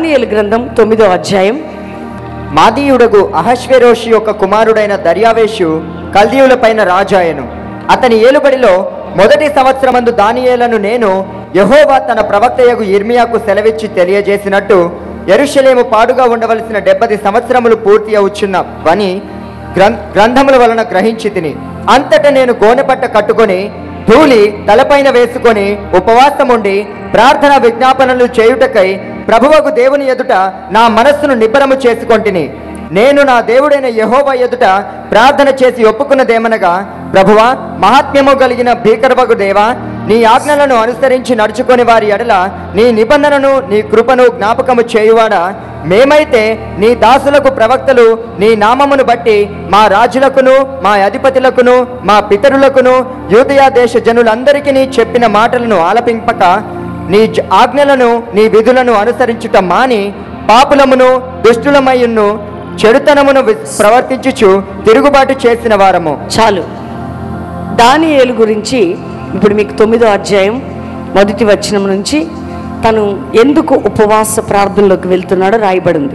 దానియేలు గ్రంథం తొమ్మిదో అధ్యాయం మాదీయుడగు అహశ్వేరోషి యొక్క కుమారుడైన దర్యావేషు కల్దీయులపైన రాజాయను అతని ఏలుబడిలో మొదటి సంవత్సరమందు దానియేలను నేను యహోవా తన ప్రవక్తయగు ఇర్మియాకు సెలవిచ్చి తెలియజేసినట్టు ఎరుషలేము పాడుగా ఉండవలసిన డెబ్బది సంవత్సరములు పూర్తి అవుచున్న వని గ్రం గ్రంథముల వలన గ్రహించి తిని అంతటా నేను గోనెపట్ట కట్టుకొని ధూళి తలపైన వేసుకొని ఉపవాసముండి ప్రార్థన విజ్ఞాపనలు చేయుటకై ప్రభువకు దేవుని ఎదుట నా మనస్సును నిబ్బరము చేసుకొంటిని నేను నా దేవుడైన యెహోవా ఎదుట ప్రార్థన చేసి ఒప్పుకున్నదేమనగా ప్రభువా మహాత్మ్యము కలిగిన భీకరవగు దేవా నీ ఆజ్ఞలను అనుసరించి నడుచుకొని వారి ఎడల నీ నిబంధనను నీ కృపను జ్ఞాపకము చేయువాడా మేమైతే నీ దాసులకు ప్రవక్తలు నీ నామమును బట్టి మా రాజులకును మా అధిపతులకును మా పితరులకును యూదయా దేశ జనులందరికీ నీ చెప్పిన మాటలను ఆలపింపక నీ జ- ఆజ్ఞలను నీ విధులను అనుసరించుట మాని పాపులమును దుష్టులమయ్యును చెడుతనమును వి- ప్రవర్తించుచు తిరుగుబాటు చేసిన వారము చాలు దానియేలు గురించి ఇప్పుడు మీకు తొమ్మిదో అధ్యాయం మొదటి వచనం నుంచి తను ఎందుకు ఉపవాస ప్రార్థనలోకి వెళ్తున్నాడో రాయబడింది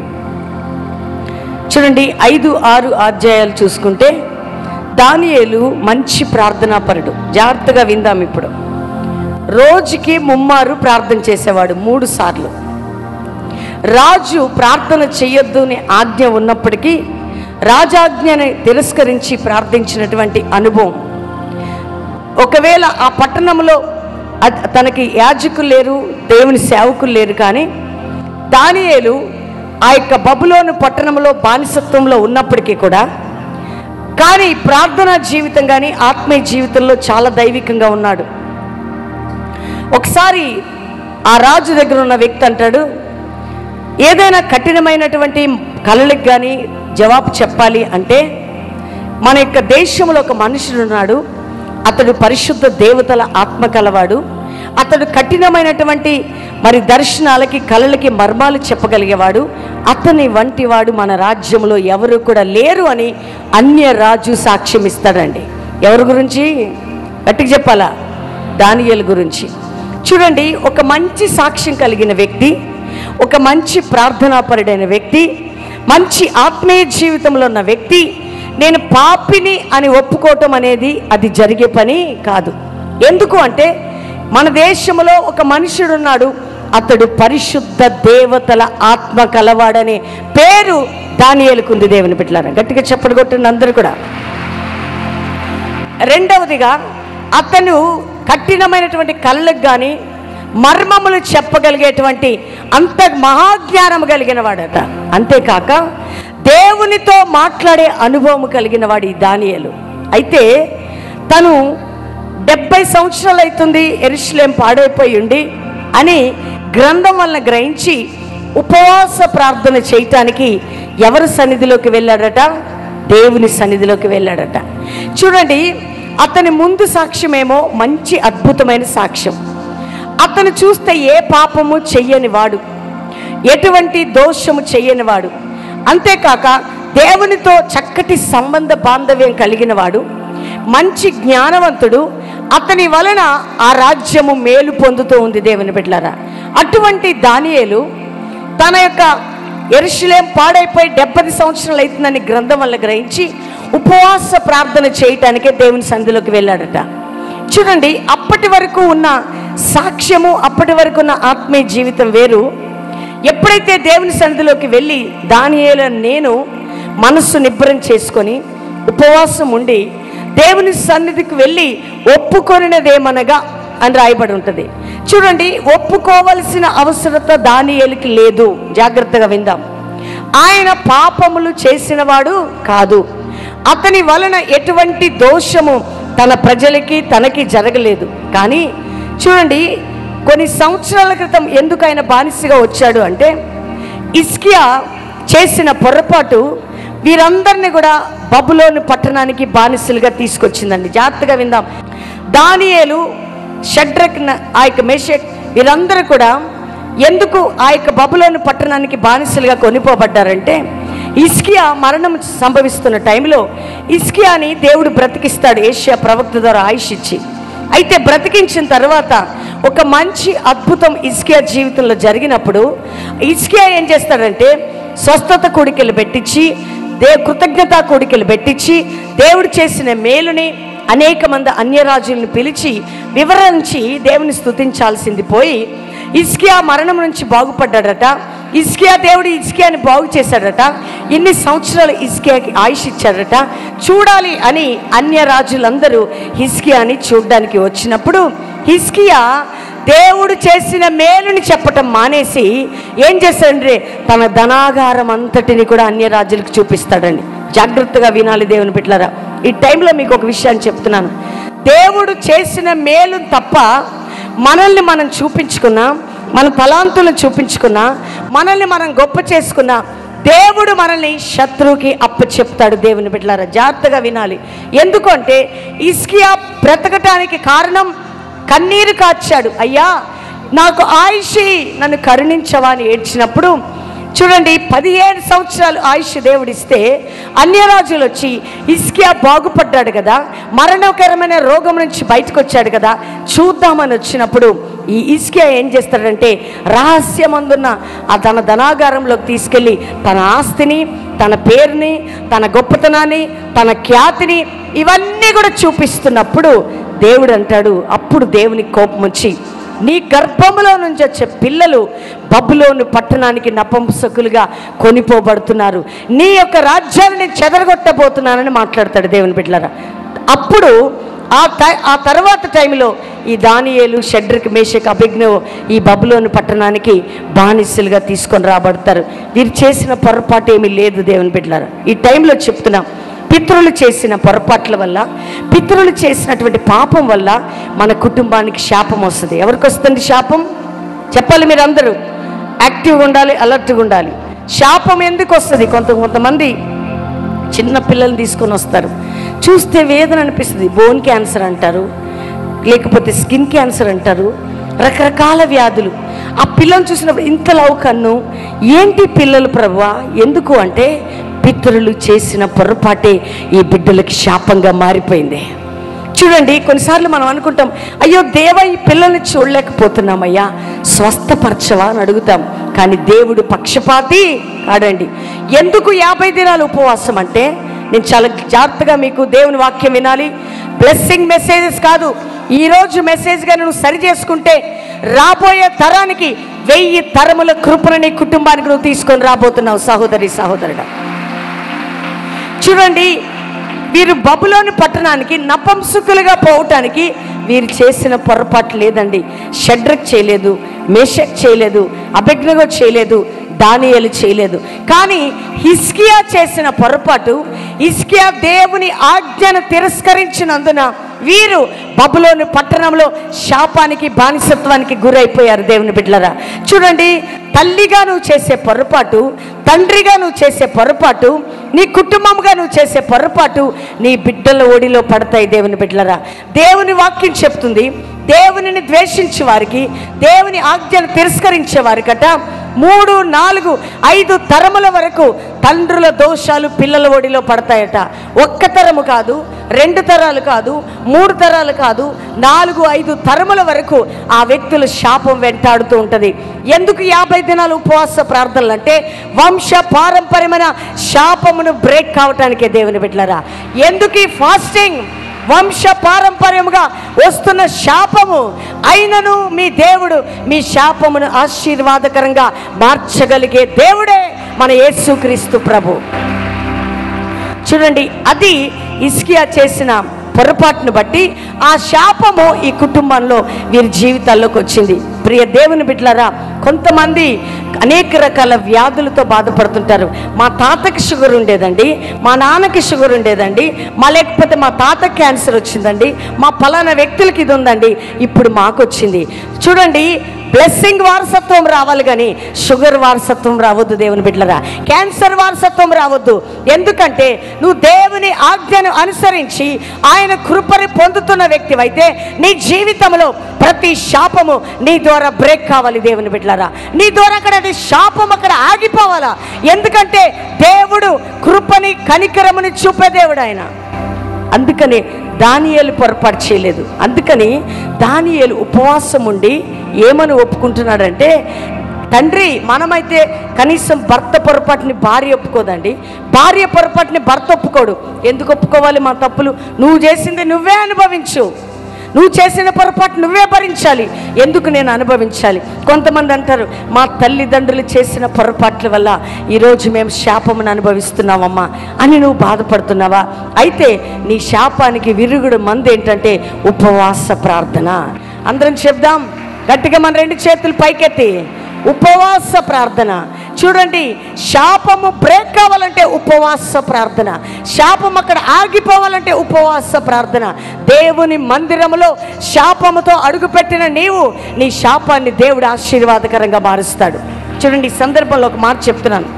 చూడండి ఐదు ఆరు అధ్యాయాలు చూసుకుంటే దానియేలు మంచి ప్రార్థనాపరుడు జాగ్రత్తగా విందాం ఇప్పుడు రోజుకి ముమ్మారు ప్రార్థన చేసేవాడు మూడు సార్లు రాజు ప్రార్థన చెయ్యొద్దు అనే ఆజ్ఞ ఉన్నప్పటికీ రాజాజ్ఞని తిరస్కరించి ప్రార్థించినటువంటి అనుభవం ఒకవేళ ఆ పట్టణంలో అత- తనకి యాజకులు లేరు దేవుని సేవకులు లేరు కానీ దానియేలు ఆ యొక్క బబులోను పట్టణంలో బానిసత్వంలో ఉన్నప్పటికీ కూడా కానీ ప్రార్థనా జీవితం కానీ ఆత్మీయ జీవితంలో చాలా దైవికంగా ఉన్నాడు ఒకసారి ఆ రాజు దగ్గర ఉన్న వ్యక్తి అంటాడు ఏదైనా కఠినమైనటువంటి కళలకు కానీ జవాబు చెప్పాలి అంటే మన యొక్క దేశంలో ఒక మనుషుడు ఉన్నాడు అతడు పరిశుద్ధ దేవతల ఆత్మ కలవాడు అతడు కఠినమైనటువంటి మరి దర్శనాలకి కళలకి మర్మాలు చెప్పగలిగేవాడు అతని వంటి వాడు మన రాజ్యంలో ఎవరు కూడా లేరు అని అన్య రాజు సాక్ష్యం ఇస్తాడండి ఎవరి గురించి గట్టిగా చెప్పాలా దానియేలు గురించి చూడండి ఒక మంచి సాక్ష్యం కలిగిన వ్యక్తి ఒక మంచి ప్రార్థనాపరుడైన వ్యక్తి మంచి ఆత్మీయ జీవితంలో ఉన్న వ్యక్తి నేను పాపిని అని ఒప్పుకోవటం అనేది అది జరిగే పని కాదు ఎందుకు అంటే మన దేశంలో ఒక మనుషుడు ఉన్నాడు అతడు పరిశుద్ధ దేవతల ఆత్మ కలవాడనే పేరు దానియేలుకుంది దేవుని బిడ్డలారా గట్టిగా చెప్పడు కొట్టిన అందరూ కూడా రెండవదిగా అతను కఠినమైనటువంటి కళ్ళకు కానీ మర్మములు చెప్పగలిగేటువంటి అంత మహాజ్ఞానం కలిగిన వాడట అంతేకాక దేవునితో మాట్లాడే అనుభవం కలిగిన వాడు ఈ దానియలు అయితే తను డెబ్బై సంవత్సరాలు అవుతుంది ఎరుషులేం పాడైపోయి ఉండి అని గ్రంథం వలన గ్రహించి ఉపవాస ప్రార్థన చేయటానికి ఎవరి సన్నిధిలోకి వెళ్ళాడట దేవుని సన్నిధిలోకి వెళ్ళాడట చూడండి అతని ముందు సాక్ష్యమేమో మంచి అద్భుతమైన సాక్ష్యం అతను చూస్తే ఏ పాపము చెయ్యని వాడు ఎటువంటి దోషము చెయ్యని వాడు అంతేకాక దేవునితో చక్కటి సంబంధ బాంధవ్యం కలిగిన వాడు మంచి జ్ఞానవంతుడు అతని వలన ఆ రాజ్యము మేలు పొందుతూ ఉంది దేవుని బిడ్డలారా అటువంటి దానియేలు తన యొక్క ఎరుషులేం పాడైపోయి డెబ్బది సంవత్సరాలు అవుతుందని గ్రంథం వల్ల గ్రహించి ఉపవాస ప్రార్థన చేయటానికే దేవుని సంధిలోకి వెళ్ళాడట చూడండి అప్పటి వరకు ఉన్న సాక్ష్యము అప్పటి వరకు ఉన్న ఆత్మీయ జీవితం వేరు ఎప్పుడైతే దేవుని సన్నిధిలోకి వెళ్ళి దానియేల నేను మనస్సు నిబ్బరం చేసుకొని ఉపవాసం ఉండి దేవుని సన్నిధికి వెళ్ళి ఒప్పుకొనినదేమనగా అని రాయబడి ఉంటుంది చూడండి ఒప్పుకోవలసిన అవసరత దానియేలుకి లేదు జాగ్రత్తగా విందాం ఆయన పాపములు చేసినవాడు కాదు అతని వలన ఎటువంటి దోషము తన ప్రజలకి తనకి జరగలేదు కానీ చూడండి కొన్ని సంవత్సరాల క్రితం ఎందుకు ఆయన బానిసగా వచ్చాడు అంటే ఇస్కియా చేసిన పొరపాటు వీరందరినీ కూడా బబులోని పట్టణానికి బానిసలుగా తీసుకొచ్చిందండి జాగ్రత్తగా విందాం దానియేలు షడ్రక్ న- ఆ యొక్క మేషక్ వీరందరూ కూడా ఎందుకు ఆ యొక్క బబులోని పట్టణానికి బానిసలుగా కొనిపోబడ్డారంటే ఇస్కియా మరణం సంభవిస్తున్న టైంలో ఇస్కియాని దేవుడు బ్రతికిస్తాడు ఏషియా ప్రవక్త ద్వారా ఆయుష్ ఇచ్చి అయితే బ్రతికించిన తర్వాత ఒక మంచి అద్భుతం ఇస్కియా జీవితంలో జరిగినప్పుడు ఇస్కియా ఏం చేస్తాడంటే స్వస్థత కోడికలు పెట్టించి దే కృతజ్ఞతా కోడికలు పెట్టించి దేవుడు చేసిన మేలుని అనేక మంది అన్యరాజులను పిలిచి వివరించి దేవుని స్తుతించాల్సింది పోయి ఇస్కియా మరణం నుంచి బాగుపడ్డాడట ఇస్కియా దేవుడు ఇస్కియాని బాగు చేశాడట ఇన్ని సంవత్సరాలు ఇస్కియాకి ఆయుష్ ఇచ్చాడట చూడాలి అని అన్య రాజులందరూ హిస్కియాని చూడడానికి వచ్చినప్పుడు హిస్కియా దేవుడు చేసిన మేలుని చెప్పటం మానేసి ఏం చేస్తాడంటే తన ధనాగారం అంతటిని కూడా అన్య రాజులకు చూపిస్తాడండి జాగ్రత్తగా వినాలి దేవుని బిడ్డలారా ఈ టైంలో మీకు ఒక విషయాన్ని చెప్తున్నాను దేవుడు చేసిన మేలు తప్ప మనల్ని మనం చూపించుకున్నా మన తలాంతులను చూపించుకున్నా మనల్ని మనం గొప్ప చేసుకున్నా దేవుడు మనల్ని శత్రువుకి అప్పు చెప్తాడు దేవుని బిడ్డలారా జాగ్రత్తగా వినాలి ఎందుకంటే ఇస్కియా బ్రతకటానికి కారణం కన్నీరు కార్చాడు అయ్యా నాకు ఆయుషి నన్ను కరుణించవా అని ఏడ్చినప్పుడు చూడండి పదిహేను సంవత్సరాలు ఆయుష్ దేవుడిస్తే అన్యరాజులు వచ్చి ఇస్కియా బాగుపడ్డాడు కదా మరణకరమైన రోగం నుంచి బయటకు వచ్చాడు కదా చూద్దామని వచ్చినప్పుడు ఈ ఇస్కియా ఏం చేస్తాడంటే రహస్యమందున్న ఆ తన ధనాగారంలోకి తీసుకెళ్ళి తన ఆస్తిని తన పేరుని తన గొప్పతనాన్ని తన ఖ్యాతిని ఇవన్నీ కూడా చూపిస్తున్నప్పుడు దేవుడు అంటాడు అప్పుడు దేవుని కోపం వచ్చి నీ గర్భములో నుంచి వచ్చే పిల్లలు బబులోను పట్టణానికి నపంసకులుగా కొనిపోబడుతున్నారు నీ యొక్క రాజ్యాన్ని చెదరగొట్టబోతున్నానని మాట్లాడతాడు దేవుని బిడ్డలారా అప్పుడు ఆ టై ఆ తర్వాత టైంలో ఈ దానియేలు షడ్రికి మేషక్ అభిజ్ఞ ఈ బబులోను పట్టణానికి బానిసలుగా తీసుకొని రాబడతారు వీరు చేసిన పొరపాటు ఏమీ లేదు దేవుని బిడ్డలారా ఈ టైంలో చెప్తున్నాం పితరులు చేసిన పొరపాట్ల వల్ల పితరులు చేసినటువంటి పాపం వల్ల మన కుటుంబానికి శాపం వస్తుంది ఎవరికి వస్తుంది శాపం చెప్పాలి మీరు అందరూ యాక్టివ్గా ఉండాలి అలర్ట్గా ఉండాలి శాపం ఎందుకు వస్తుంది కొంత కొంతమంది చిన్న పిల్లల్ని తీసుకొని వస్తారు చూస్తే వేదన అనిపిస్తుంది బోన్ క్యాన్సర్ అంటారు లేకపోతే స్కిన్ క్యాన్సర్ అంటారు రకరకాల వ్యాధులు ఆ పిల్లల్ని చూసినప్పుడు ఇంత లవ్ కన్ను ఏంటి పిల్లలు ప్రభువా ఎందుకు అంటే పితరులు చేసిన పొరపాటే ఈ బిడ్డలకి శాపంగా మారిపోయింది చూడండి కొన్నిసార్లు మనం అనుకుంటాం అయ్యో దేవ ఈ పిల్లల్ని చూడలేకపోతున్నామయ్యా స్వస్థపరచవా అని అడుగుతాం కానీ దేవుడు పక్షపాతి కాడండి ఎందుకు యాభై దినాలు ఉపవాసం అంటే నేను చాలా జాగ్రత్తగా మీకు దేవుని వాక్యం వినాలి బ్లెస్సింగ్ మెసేజెస్ కాదు ఈరోజు మెసేజ్గా నువ్వు సరి చేసుకుంటే రాబోయే తరానికి వెయ్యి తరముల కృపను నీ కుటుంబానికి నువ్వు తీసుకొని రాబోతున్నావు సహోదరి సహోదరుడు చూడండి వీరు బబులోని పట్టణానికి నపంసుకులుగా పోవటానికి వీరు చేసిన పొరపాటు లేదండి షడ్రక్ చేయలేదు మేషక్ చేయలేదు అభిజ్ఞగా చేయలేదు దానియలు చేయలేదు కానీ హిస్కియా చేసిన పొరపాటు హిస్కియా దేవుని ఆజ్ఞను తిరస్కరించినందున వీరు బబులోని పట్టణంలో శాపానికి బానిసత్వానికి గురైపోయారు దేవుని బిడ్డలరా చూడండి తల్లిగా నువ్వు చేసే పొరపాటు తండ్రిగా నువ్వు చేసే పొరపాటు నీ కుటుంబంగా నువ్వు చేసే పొరపాటు నీ బిడ్డల ఓడిలో పడతాయి దేవుని బిడ్డలరా దేవుని వాక్యం చెప్తుంది దేవునిని ద్వేషించే వారికి దేవుని ఆజ్ఞను తిరస్కరించే వారికట మూడు నాలుగు ఐదు తరముల వరకు తండ్రుల దోషాలు పిల్లల ఒడిలో పడతాయట ఒక్క తరము కాదు రెండు తరాలు కాదు మూడు తరాలు కాదు నాలుగు ఐదు తరముల వరకు ఆ వ్యక్తుల శాపం వెంటాడుతూ ఉంటుంది ఎందుకు యాభై దినాలు ఉపవాస ప్రార్థనలు అంటే వంశ పారంపర్యమైన శాపమును బ్రేక్ కావటానికే దేవుని బిడ్డలరా ఎందుకు ఈ ఫాస్టింగ్ వంశ పారంపర్యముగా వస్తున్న శాపము అయినను మీ దేవుడు మీ శాపమును ఆశీర్వాదకరంగా మార్చగలిగే దేవుడే మన యేసుక్రీస్తు ప్రభు చూడండి అది ఇస్కియా చేసిన పొరపాటును బట్టి ఆ శాపము ఈ కుటుంబంలో వీరి జీవితాల్లోకి వచ్చింది ప్రియ దేవుని బిడ్డలారా కొంతమంది అనేక రకాల వ్యాధులతో బాధపడుతుంటారు మా తాతకి షుగర్ ఉండేదండి మా నాన్నకి షుగర్ ఉండేదండి మా లేకపోతే మా తాత క్యాన్సర్ వచ్చిందండి మా పలానా వ్యక్తులకి ఇది ఉందండి ఇప్పుడు మాకు వచ్చింది చూడండి బ్లెస్సింగ్ వారసత్వం రావాలి కానీ షుగర్ వారసత్వం రావద్దు దేవుని బిడ్డలరా క్యాన్సర్ వారసత్వం రావద్దు ఎందుకంటే నువ్వు దేవుని ఆజ్ఞను అనుసరించి ఆయన కృపని పొందుతున్న వ్యక్తివైతే నీ జీవితంలో ప్రతి శాపము నీ ద్వారా బ్రేక్ కావాలి దేవుని బిడ్డలరా నీ ద్వారా అక్కడ అది శాపం అక్కడ ఆగిపోవాలా ఎందుకంటే దేవుడు కృపని కనికరముని చూపే దేవుడు ఆయన అందుకనే దానియేలు పొరపాటు చేయలేదు అందుకని దానియేలు ఉపవాసం ఉండి ఏమని ఒప్పుకుంటున్నాడంటే తండ్రి మనమైతే కనీసం భర్త పొరపాటుని భార్య ఒప్పుకోదండి భార్య పొరపాటుని భర్త ఒప్పుకోడు ఎందుకు ఒప్పుకోవాలి మా తప్పులు నువ్వు చేసింది నువ్వే అనుభవించు నువ్వు చేసిన పొరపాటు నువ్వే భరించాలి ఎందుకు నేను అనుభవించాలి కొంతమంది అంటారు మా తల్లిదండ్రులు చేసిన పొరపాట్ల వల్ల ఈరోజు మేము శాపమును అనుభవిస్తున్నామమ్మా అని నువ్వు బాధపడుతున్నావా అయితే నీ శాపానికి విరుగుడు మంది ఏంటంటే ఉపవాస ప్రార్థన అందరం చెప్దాం గట్టిగా మన రెండు చేతులు పైకెత్తి ఉపవాస ప్రార్థన చూడండి శాపము బ్రేక్ కావాలంటే ఉపవాస ప్రార్థన శాపం అక్కడ ఆగిపోవాలంటే ఉపవాస ప్రార్థన దేవుని మందిరములో శాపముతో అడుగుపెట్టిన నీవు నీ శాపాన్ని దేవుడు ఆశీర్వాదకరంగా మారుస్తాడు చూడండి ఈ సందర్భంలో ఒక మాట చెప్తున్నాను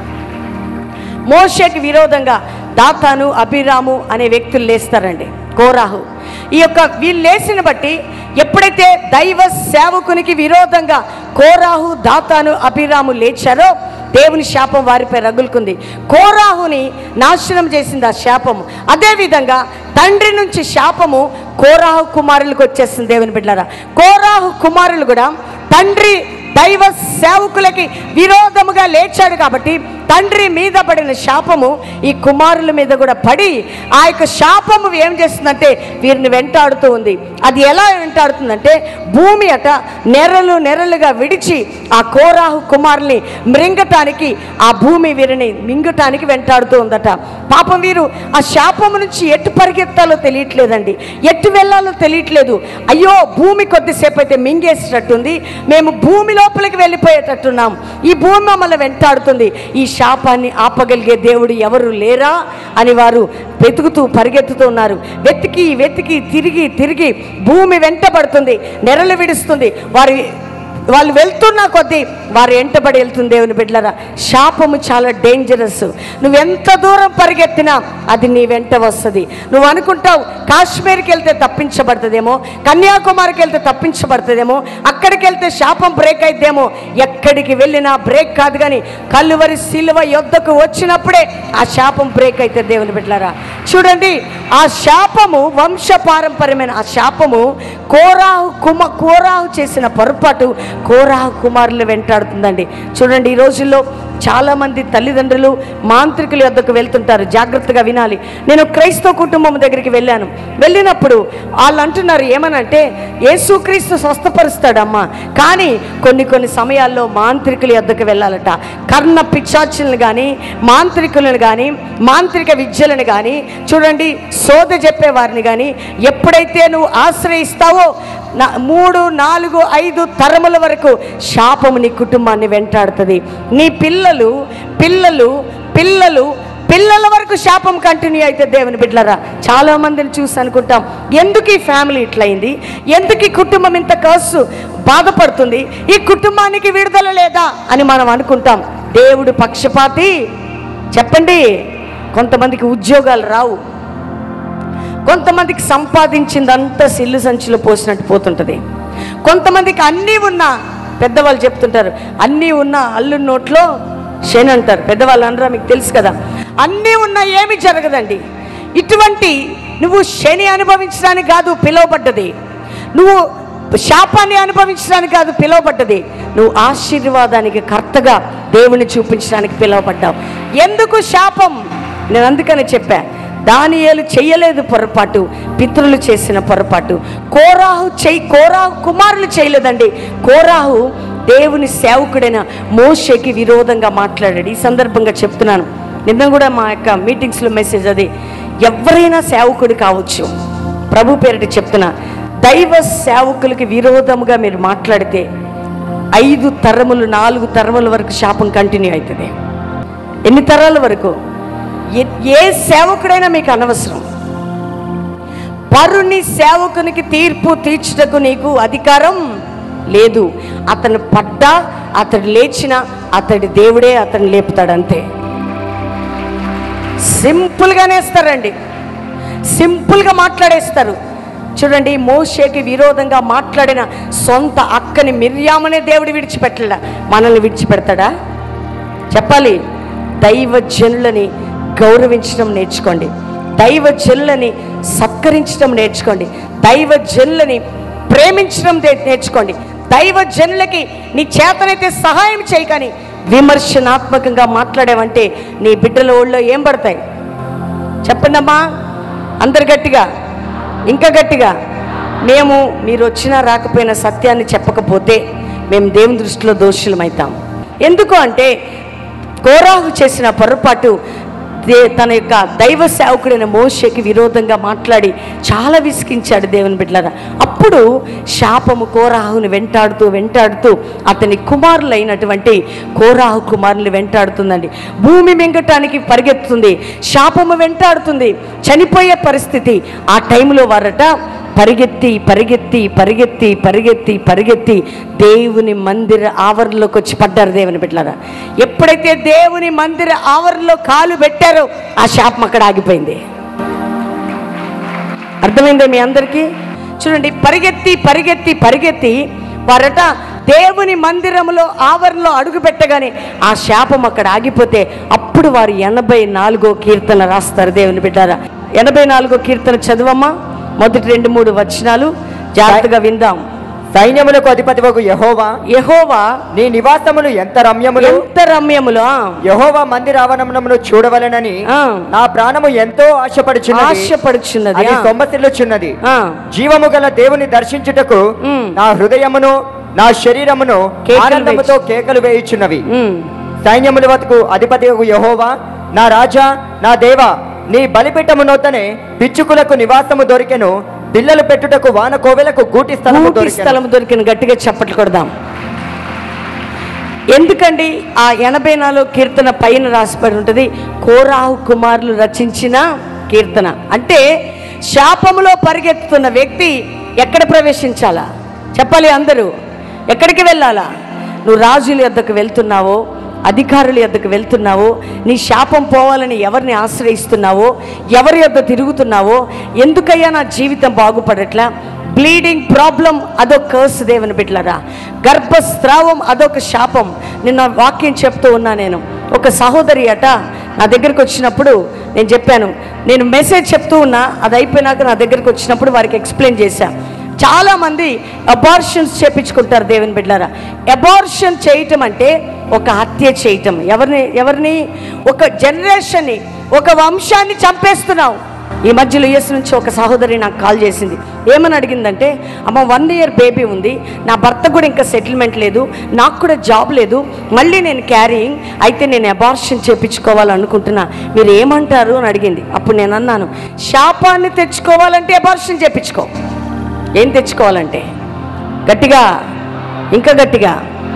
మోషేకి విరోధంగా దాతాను అభిరాము అనే వ్యక్తులు లేస్తారండి కోరాహు ఈ యొక్క వీళ్ళు లేచిన బట్టి ఎప్పుడైతే దైవ సేవకునికి విరోధంగా కోరాహు దాతాను అభిరాము లేచారో దేవుని శాపం వారిపై రగులుకుంది కోరాహుని నాశనం చేసింది ఆ శాపము అదేవిధంగా తండ్రి నుంచి శాపము కోరాహు కుమారులకు వచ్చేస్తుంది దేవుని బిడ్డారా కోరాహు కుమారులు కూడా తండ్రి దైవ సేవకులకి విరోధముగా లేచాడు కాబట్టి తండ్రి మీద పడిన శాపము ఈ కుమారుల మీద కూడా పడి ఆ యొక్క శాపము ఏం చేస్తుందంటే వీరిని వెంటాడుతూ ఉంది అది ఎలా వెంటాడుతుందంటే భూమి అట నెరలు నెరలుగా విడిచి ఆ కోరాహు కుమారుల్ని మృంగటానికి ఆ భూమి వీరిని మింగటానికి వెంటాడుతూ ఉందట పాపం వీరు ఆ శాపము నుంచి ఎటు పరిగెత్తాలో తెలియట్లేదండి ఎటు వెళ్ళాలో తెలియట్లేదు అయ్యో భూమి కొద్దిసేపు అయితే మింగేసేటట్టుంది మేము భూమి లోపలికి వెళ్ళిపోయేటట్టున్నాం ఈ భూమి మమ్మల్ని వెంటాడుతుంది ఈ శాపాన్ని ఆపగలిగే దేవుడు ఎవరు లేరా అని వారు వెతుకుతూ పరిగెత్తుతూ ఉన్నారు వెతికి వెతికి తిరిగి తిరిగి భూమి వెంటబడుతుంది నెరలు విడుస్తుంది వారి వాళ్ళు వెళ్తున్న కొద్దీ వారు ఎంటబడి వెళ్తుంది దేవుని బిడ్డలరా శాపము చాలా డేంజరస్ నువ్వు ఎంత దూరం పరిగెత్తినా అది నీ వెంట వస్తుంది నువ్వు అనుకుంటావు కాశ్మీర్కి వెళ్తే తప్పించబడుతుందేమో కన్యాకుమారికి వెళ్తే తప్పించబడుతుందేమో అక్కడికి వెళ్తే శాపం బ్రేక్ అయిద్దేమో ఎక్కడికి వెళ్ళినా బ్రేక్ కాదు కానీ కల్లువరి సిలువ యొద్దకు వచ్చినప్పుడే ఆ శాపం బ్రేక్ అయితే దేవుని బిడ్డలరా చూడండి ఆ శాపము వంశ పారంపర్యమైన ఆ శాపము కోరాహు కుమ కోరాహు చేసిన పొరపాటు కోరాహు కుమారులు వెంటాడుతుందండి చూడండి ఈ రోజుల్లో చాలామంది తల్లిదండ్రులు మాంత్రికుల యొద్దకు వెళ్తుంటారు జాగ్రత్తగా వినాలి నేను క్రైస్తవ కుటుంబం దగ్గరికి వెళ్ళాను వెళ్ళినప్పుడు వాళ్ళు అంటున్నారు ఏమనంటే యేసుక్రీస్తు స్వస్థపరుస్తాడమ్మా కానీ కొన్ని కొన్ని సమయాల్లో మాంత్రికుల యొద్దకు వెళ్ళాలట కర్ణ పిచ్చాచులను కానీ మాంత్రికులను కానీ మాంత్రిక విద్యలను కానీ చూడండి సోద చెప్పే వారిని కానీ ఎప్పుడైతే నువ్వు ఆశ్రయిస్తావో నా మూడు నాలుగు ఐదు తరముల వరకు శాపము నీ కుటుంబాన్ని వెంటాడుతుంది నీ పిల్లలు పిల్లలు పిల్లలు పిల్లల వరకు శాపం కంటిన్యూ అయితే దేవుని బిడ్డలరా చాలా మందిని చూసి అనుకుంటాం ఎందుకు ఈ ఫ్యామిలీ ఇట్లయింది ఎందుకు ఈ కుటుంబం ఇంత కసు బాధపడుతుంది ఈ కుటుంబానికి విడుదల లేదా అని మనం అనుకుంటాం దేవుడు పక్షపాతి చెప్పండి కొంతమందికి ఉద్యోగాలు రావు కొంతమందికి సంపాదించిందంతా సిల్లు సంచిలో పోసినట్టు పోతుంటుంది కొంతమందికి అన్నీ ఉన్నా పెద్దవాళ్ళు చెప్తుంటారు అన్నీ ఉన్న అల్లు నోట్లో శని అంటారు పెద్దవాళ్ళు అనరా మీకు తెలుసు కదా అన్నీ ఉన్నా ఏమీ జరగదండి ఇటువంటి నువ్వు శని అనుభవించడానికి కాదు పిలువబడ్డది నువ్వు శాపాన్ని అనుభవించడానికి కాదు పిలువబడ్డది నువ్వు ఆశీర్వాదానికి కర్తగా దేవుని చూపించడానికి పిలువబడ్డావు ఎందుకు శాపం నేను అందుకని చెప్పా దానియేలు చెయ్యలేదు పొరపాటు పితరులు చేసిన పొరపాటు కోరాహు చెయ్యి కోరాహు కుమారులు చేయలేదండి కోరాహు దేవుని సేవకుడైన మోషేకి విరోధంగా మాట్లాడాడు ఈ సందర్భంగా చెప్తున్నాను నిన్న కూడా మా యొక్క మీటింగ్స్లో మెసేజ్ అది ఎవరైనా సేవకుడు కావచ్చు ప్రభు పేరిట చెప్తున్నా దైవ సేవకులకి విరోధముగా మీరు మాట్లాడితే ఐదు తరములు నాలుగు తరముల వరకు శాపం కంటిన్యూ అవుతుంది ఎన్ని తరాల వరకు ఏ- ఏ సేవకుడైనా మీకు అనవసరం పరుని సేవకునికి తీర్పు తీర్చుటకు నీకు అధికారం లేదు అతను పడ్డా అతడు లేచిన అతడి దేవుడే అతను లేపుతాడు అంతే సింపుల్గానే ఇస్తారండి సింపుల్గా మాట్లాడేస్తారు చూడండి మోషేకి విరోధంగా మాట్లాడిన సొంత అక్కని మిర్యామనే దేవుడు విడిచిపెట్టడా మనల్ని విడిచిపెడతాడా చెప్పాలి దైవ జనులని గౌరవించడం నేర్చుకోండి దైవ జనులని సత్కరించడం నేర్చుకోండి దైవ జనులని ప్రేమించడం నే- నేర్చుకోండి దైవ జనులకి నీ చేతనైతే సహాయం చేయి కానీ విమర్శనాత్మకంగా మాట్లాడావంటే నీ బిడ్డల ఒళ్ళో ఏం పడతాయి చెప్పండి అమ్మా అందరు గట్టిగా ఇంకా గట్టిగా మేము మీరు వచ్చినా రాకపోయినా సత్యాన్ని చెప్పకపోతే మేము దేవుని దృష్టిలో దోషులమవుతాం ఎందుకు అంటే కోరాహు చేసిన పొరపాటు దే తన యొక్క దైవ సేవకుడైన మోషకి విరోధంగా మాట్లాడి చాలా విసిగించాడు దేవుని బిడ్డలారా అప్పుడు శాపము కోరాహుని వెంటాడుతూ వెంటాడుతూ అతని కుమారులైనటువంటి కోరాహు కుమారుని వెంటాడుతుందండి భూమి మింగటానికి పరిగెత్తుతుంది శాపము వెంటాడుతుంది చనిపోయే పరిస్థితి ఆ టైంలో వారట పరిగెత్తి పరిగెత్తి పరిగెత్తి పరిగెత్తి పరిగెత్తి దేవుని మందిర ఆవరణలోకి వచ్చి పడ్డారు దేవుని బిడ్డలారా ఎప్పుడైతే దేవుని మందిర ఆవరణలో కాలు పెట్టారో ఆ శాపం అక్కడ ఆగిపోయింది అర్థమైందా మీ అందరికీ చూడండి పరిగెత్తి పరిగెత్తి పరిగెత్తి వారట దేవుని మందిరంలో ఆవరణలో అడుగు పెట్టగానే ఆ శాపం అక్కడ ఆగిపోతే అప్పుడు వారు ఎనభై నాలుగో కీర్తన రాస్తారు దేవుని బిడ్డారా ఎనభై నాలుగో కీర్తన చదువమ్మా మొదటి రెండు మూడు వచనాలు జాగ్రత్తగా విందాం సైన్యములకు అధిపతి యహోవా యహోవా నీ నివాసములు ఎంత రమ్యములు ఎంత రమ్యములు ఆ, యహోవా మందిరావరణమును చూడవలెనని ఆ. నా ప్రాణము ఎంతో ఆశపడుచున్నది ఆశపడుచున్నది అది ఆ, సొమ్మసిల్లుచున్నది ఆ, జీవము గల దేవుని దర్శించుటకు ఉమ్. నా హృదయమును నా శరీరమును కేకలు ఆనందముతో కేకలు వేయుచున్నవి ఉమ్. సైన్యముల వద్దకు అధిపతి యహోవా నా రాజా నా దేవా నీ బలిపీఠము నొద్దనే పిచ్చుకులకు నివాసము దొరికెను పిల్లలు పెట్టుటకు వాన కోవెలకు గూటి స్థలము గూటి దొరికెను స్థలం దొరికిన గట్టిగా చప్పట్లు కొడదాం ఎందుకండి ఆ ఎనభై నాలుగు కీర్తన పైన రాసిపడి ఉంటుంది కోరాహు కుమారులు రచించిన కీర్తన అంటే శాపములో పరిగెత్తుతున్న వ్యక్తి ఎక్కడ ప్రవేశించాలా చెప్పాలి అందరూ ఎక్కడికి వెళ్ళాలా నువ్వు రాజుల యొద్దకు వెళ్తున్నావో అధికారుల యొద్దకు వెళ్తున్నావో నీ శాపం పోవాలని ఎవరిని ఆశ్రయిస్తున్నావో ఎవరి యొద్ద తిరుగుతున్నావో ఎందుకయ్యా నా జీవితం బాగుపడట్లా బ్లీడింగ్ ప్రాబ్లం అదొక కర్స్ దేవుని బిడ్డలరా గర్భస్రావం అదొక శాపం నిన్న వాక్యం చెప్తూ ఉన్నా నేను ఒక సహోదరి అట నా దగ్గరికి వచ్చినప్పుడు నేను చెప్పాను నేను మెసేజ్ చెప్తూ ఉన్నా అది అయిపోయినాక నా దగ్గరికి వచ్చినప్పుడు వారికి ఎక్స్ప్లెయిన్ చేశా చాలామంది అబార్షన్స్ చేపించుకుంటారు దేవుని బిడ్డలారా అబార్షన్ చేయటం అంటే ఒక హత్య చేయటం ఎవరిని ఎవరిని ఒక జనరేషన్ని ఒక వంశాన్ని చంపేస్తున్నావు ఈ మధ్యలో యుఎస్ నుంచి ఒక సహోదరి నాకు కాల్ చేసింది ఏమని అడిగిందంటే అమ్మ వన్ ఇయర్ బేబీ ఉంది నా భర్త కూడా ఇంకా సెటిల్మెంట్ లేదు నాకు కూడా జాబ్ లేదు మళ్ళీ నేను క్యారీయింగ్ అయితే నేను అబార్షన్ చేపించుకోవాలనుకుంటున్నా మీరు ఏమంటారు అని అడిగింది అప్పుడు నేను అన్నాను శాపాన్ని తెచ్చుకోవాలంటే అబార్షన్ చేపించుకో ఏం తెచ్చుకోవాలంటే గట్టిగా ఇంకా గట్టిగా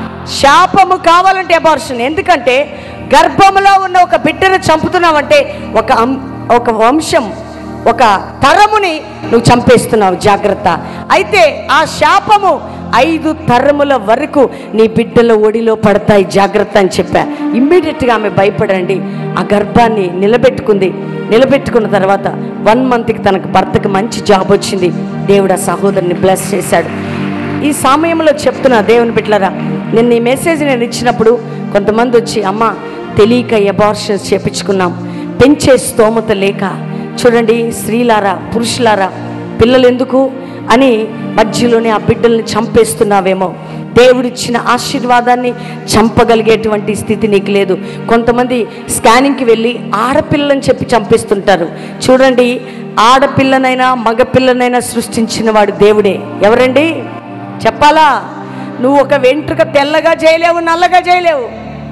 శాపము కావాలంటే అబార్షన్ ఎందుకంటే గర్భంలో ఉన్న ఒక బిడ్డను చంపుతున్నావంటే ఒక అం- ఒక వంశం ఒక తరముని నువ్వు చంపేస్తున్నావు జాగ్రత్త అయితే ఆ శాపము ఐదు తరముల వరకు నీ బిడ్డల ఒడిలో పడతాయి జాగ్రత్త అని చెప్పా ఇమ్మీడియట్గా ఆమె భయపడండి ఆ గర్భాన్ని నిలబెట్టుకుంది నిలబెట్టుకున్న తర్వాత వన్ మంత్కి తనకు భర్తకు మంచి జాబ్ వచ్చింది దేవుడు ఆ సహోదరుని బ్లెస్ చేశాడు ఈ సమయంలో చెప్తున్నా దేవుని బిడ్డలరా నిన్న ఈ మెసేజ్ నేను ఇచ్చినప్పుడు కొంతమంది వచ్చి అమ్మ తెలియక ఎబార్షన్స్ చేపించుకున్నాం పెంచే స్తోమత లేక చూడండి స్త్రీలారా పురుషులారా పిల్లలు ఎందుకు అని మధ్యలోనే ఆ బిడ్డల్ని చంపేస్తున్నావేమో దేవుడిచ్చిన ఆశీర్వాదాన్ని చంపగలిగేటువంటి స్థితి నీకు లేదు కొంతమంది స్కానింగ్కి వెళ్ళి ఆడపిల్లని చెప్పి చంపేస్తుంటారు చూడండి ఆడపిల్లనైనా మగపిల్లనైనా సృష్టించిన వాడు దేవుడే ఎవరండి చెప్పాలా నువ్వు ఒక వెంట్రుక తెల్లగా చేయలేవు నల్లగా చేయలేవు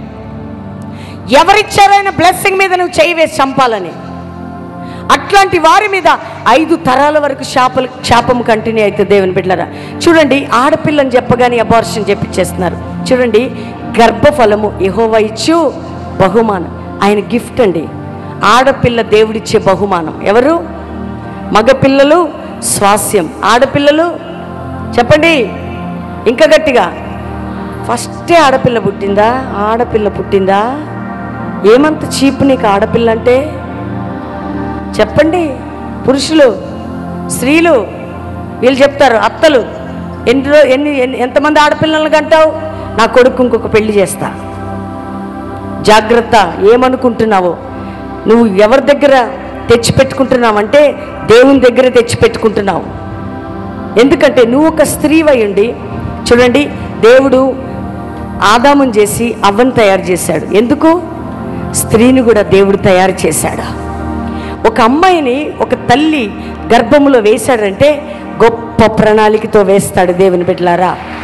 ఎవరిచ్చారైన బ్లెస్సింగ్ మీద నువ్వు చేయి వేసి చంపాలని అట్లాంటి వారి మీద ఐదు తరాల వరకు శాపలు శాపం కంటిన్యూ అవుతుంది దేవుని బిడ్డలరా చూడండి ఆడపిల్లని చెప్పగానే అబార్షన్ చెప్పించేస్తున్నారు చూడండి గర్భఫలము యెహోవా ఇచ్చు బహుమానం ఆయన గిఫ్ట్ అండి ఆడపిల్ల దేవుడిచ్చే బహుమానం ఎవరు మగపిల్లలు స్వాస్యం ఆడపిల్లలు చెప్పండి ఇంకా గట్టిగా ఫస్టే ఆడపిల్ల పుట్టిందా ఆడపిల్ల పుట్టిందా ఏమంత చీప్ నీకు ఆడపిల్ల అంటే చెప్పండి పురుషులు స్త్రీలు వీళ్ళు చెప్తారు అత్తలు ఎన్ని రో ఎన్ని ఎన్ని ఎంతమంది ఆడపిల్లలను కంటావు నా కొడుకు ఇంకొక పెళ్లి చేస్తా జాగ్రత్త ఏమనుకుంటున్నావో నువ్వు ఎవరి దగ్గర తెచ్చిపెట్టుకుంటున్నావంటే దేవుని దగ్గర తెచ్చిపెట్టుకుంటున్నావు ఎందుకంటే నువ్వు ఒక స్త్రీవై ఉండి చూడండి దేవుడు ఆదాముని చేసి అవ్వను తయారు చేశాడు ఎందుకు స్త్రీని కూడా దేవుడు తయారు చేశాడు ఒక అమ్మాయిని ఒక తల్లి గర్భములో వేశాడంటే గొప్ప ప్రణాళికతో వేస్తాడు దేవుని బిడ్డలారా